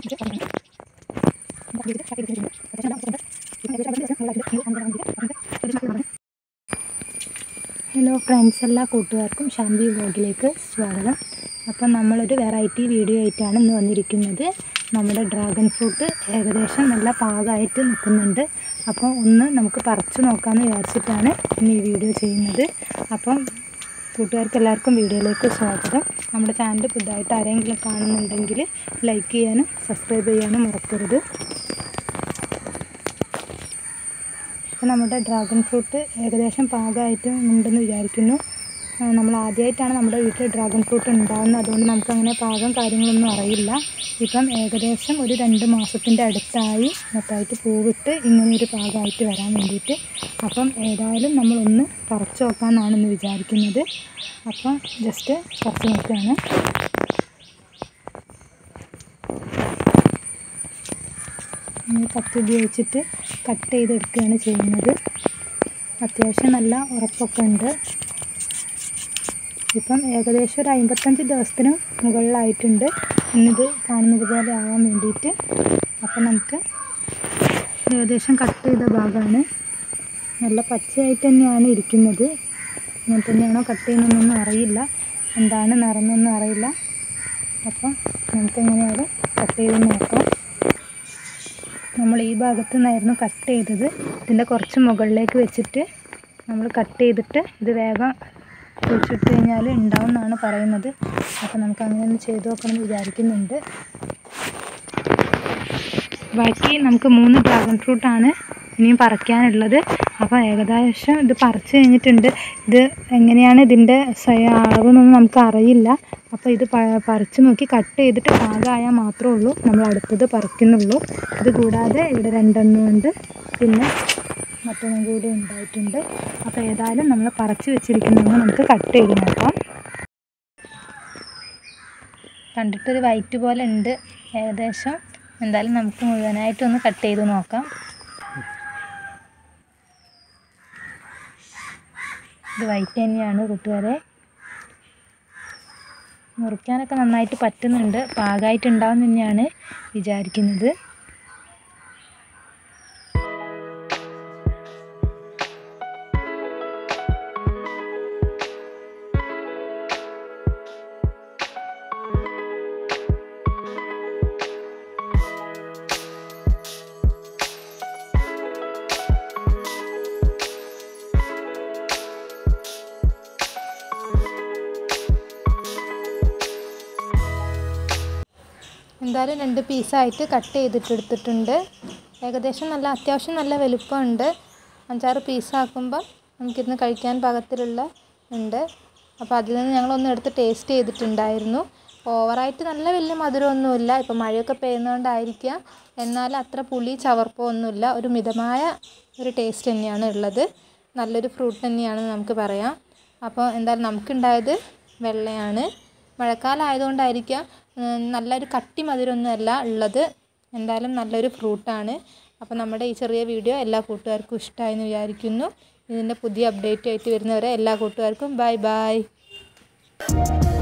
hello friends എല്ലാ കൂട്ടുകാർക്കും ഷാമ്പി വ്ലോഗിലേക്ക് സ്വാഗതം അപ്പം നമ്മളൊരു വെറൈറ്റി വീഡിയോ ആയിട്ടാണ് ഇന്ന് വന്നിരിക്കുന്നത് നമ്മുടെ ഡ്രാഗൺ ഫ്രൂട്ട് ഏകദേശം നല്ല പാകമായിട്ട് നിൽക്കുന്നുണ്ട് അപ്പോൾ ഒന്ന് നമുക്ക് പറിച്ചു നോക്കാമെന്ന് വിചാരിച്ചിട്ടാണ് ഇന്ന് ഈ വീഡിയോ ചെയ്യുന്നത് അപ്പം കൂട്ടുകാർക്ക് എല്ലാവർക്കും വീഡിയോയിലേക്ക് സ്വാഗതം നമ്മുടെ ചാനൽ പുതുതായിട്ട് ആരെങ്കിലും കാണുന്നുണ്ടെങ്കിൽ ലൈക്ക് ചെയ്യാനും സബ്സ്ക്രൈബ് ചെയ്യാനും മറക്കരുത് അപ്പോൾ നമ്മുടെ ഡ്രാഗൺ ഫ്രൂട്ട് ഏകദേശം പാകമായിട്ട് ഉണ്ടെന്ന് വിചാരിക്കുന്നു ആ, നമ്മൾ ആദ്യമായിട്ടാണ് നമ്മുടെ വീട്ടിൽ ഡ്രാഗൺ ഫ്രൂട്ട് ഉണ്ടാകുന്നത് അതുകൊണ്ട് നമുക്കങ്ങനെ പാകം കാര്യങ്ങളൊന്നും അറിയില്ല ഇപ്പം ഏകദേശം ഒരു രണ്ട് മാസത്തിൻ്റെ അടുത്തായി മൊത്തമായിട്ട് പൂവിട്ട് ഇങ്ങനെ ഒരു പാകമായിട്ട് വരാൻ വേണ്ടിയിട്ട് അപ്പം ഏതായാലും നമ്മളൊന്ന് പറിച്ച് നോക്കാമെന്നാണ് വിചാരിക്കുന്നത് അപ്പം ജസ്റ്റ് പറിച്ച് നോക്കുകയാണ് ഇനി കത്തി ഉപയോഗിച്ചിട്ട് കട്ട് ചെയ്തെടുക്കുകയാണ് ചെയ്യുന്നത് അത്യാവശ്യം നല്ല ഉറപ്പൊക്കെ ഉണ്ട് ഇപ്പം ഏകദേശം ഒരു അമ്പത്തഞ്ച് ദിവസത്തിന് മുകളിലായിട്ടുണ്ട് ഇന്നിത് കാണുന്നത് പോലെ ആവാൻ വേണ്ടിയിട്ട് അപ്പം നമുക്ക് ഏകദേശം കട്ട് ചെയ്ത ഭാഗമാണ് നല്ല പച്ചയായിട്ട് തന്നെയാണ് ഇരിക്കുന്നത് ഇങ്ങനെ തന്നെയാണോ കട്ട് ചെയ്യുന്നതെന്നൊന്നും അറിയില്ല എന്താണ് നിറന്നൊന്നും അറിയില്ല അപ്പം നമുക്ക് എങ്ങനെയായാലും കട്ട് ചെയ്ത് നോക്കാം നമ്മൾ ഈ ഭാഗത്തു നിന്നായിരുന്നു കട്ട് ചെയ്തത് ഇതിൻ്റെ കുറച്ച് മുകളിലേക്ക് വെച്ചിട്ട് നമ്മൾ കട്ട് ചെയ്തിട്ട് ഇത് വേഗം കുഴിച്ചിട്ട് കഴിഞ്ഞാൽ ഉണ്ടാവും എന്നാണ് പറയുന്നത് അപ്പോൾ നമുക്ക് അങ്ങനെ ഒന്ന് ചെയ്ത് നോക്കണം എന്ന് വിചാരിക്കുന്നുണ്ട് ബാക്കി നമുക്ക് മൂന്ന് ഡ്രാഗൺ ഫ്രൂട്ടാണ് ഇനിയും പറിക്കാനുള്ളത് അപ്പോൾ ഏകദേശം ഇത് പറിച്ച് കഴിഞ്ഞിട്ടുണ്ട് ഇത് എങ്ങനെയാണ് ഇതിൻ്റെ അളവെന്നൊന്നും നമുക്ക് അറിയില്ല അപ്പോൾ ഇത് പ- പറിച്ച് നോക്കി കട്ട് ചെയ്തിട്ട് പാകമായാൽ മാത്രമേ ഉള്ളൂ നമ്മൾ അടുത്തത് പറിക്കുന്നുള്ളൂ ഇത് കൂടാതെ ഇവിടെ രണ്ടെണ്ണം ഉണ്ട് പിന്നെ മറ്റൊന്നും കൂടി ഉണ്ടായിട്ടുണ്ട് അപ്പോൾ ഏതായാലും നമ്മൾ പറിച്ച് വെച്ചിരിക്കുന്നത് നമുക്ക് കട്ട് ചെയ്ത് നോക്കാം കണ്ടിട്ടൊരു വൈറ്റ് പോലെ ഉണ്ട് ഏകദേശം എന്തായാലും നമുക്ക് മുഴുവനായിട്ടൊന്ന് കട്ട് ചെയ്ത് നോക്കാം ഇത് വൈറ്റ് തന്നെയാണ് കൂട്ടുകാരെ മുറിക്കാനൊക്കെ നന്നായിട്ട് പറ്റുന്നുണ്ട് പാകമായിട്ടുണ്ടാവും തന്നെയാണ് വിചാരിക്കുന്നത് എന്തായാലും രണ്ട് പീസായിട്ട് കട്ട് ചെയ്തിട്ടെടുത്തിട്ടുണ്ട് ഏകദേശം നല്ല അത്യാവശ്യം നല്ല വലുപ്പമുണ്ട് അഞ്ചാറ് പീസാക്കുമ്പം നമുക്കിരുന്ന് കഴിക്കാൻ പാകത്തിലുള്ള ഉണ്ട് അപ്പോൾ അതിൽ നിന്ന് ഞങ്ങളൊന്ന് എടുത്ത് ടേസ്റ്റ് ചെയ്തിട്ടുണ്ടായിരുന്നു ഓവറായിട്ട് നല്ല വലിയ മധുരമൊന്നുമില്ല ഇപ്പോൾ മഴയൊക്കെ പെയ്യുന്നതുകൊണ്ടായിരിക്കാം എന്നാലും അത്ര പുളി ചവർപ്പോ ഒന്നുമില്ല ഒരു മിതമായ ഒരു ടേസ്റ്റ് തന്നെയാണ് ഉള്ളത് നല്ലൊരു ഫ്രൂട്ട് തന്നെയാണെന്ന് നമുക്ക് പറയാം അപ്പോൾ എന്തായാലും നമുക്കുണ്ടായത് വെള്ളയാണ് മഴക്കാലം ആയതുകൊണ്ടായിരിക്കാം ഉം, നല്ലൊരു കട്ടി മധുരമൊന്നുമല്ല ഉള്ളത് എന്തായാലും നല്ലൊരു ഫ്രൂട്ടാണ് അപ്പോൾ നമ്മുടെ ഈ ചെറിയ വീഡിയോ എല്ലാ കൂട്ടുകാർക്കും ഇഷ്ടമായെന്ന് വിചാരിക്കുന്നു ഇതിൻ്റെ പുതിയ അപ്ഡേറ്റ് ആയിട്ട് വരുന്നവരെ എല്ലാ കൂട്ടുകാർക്കും ബൈ ബൈ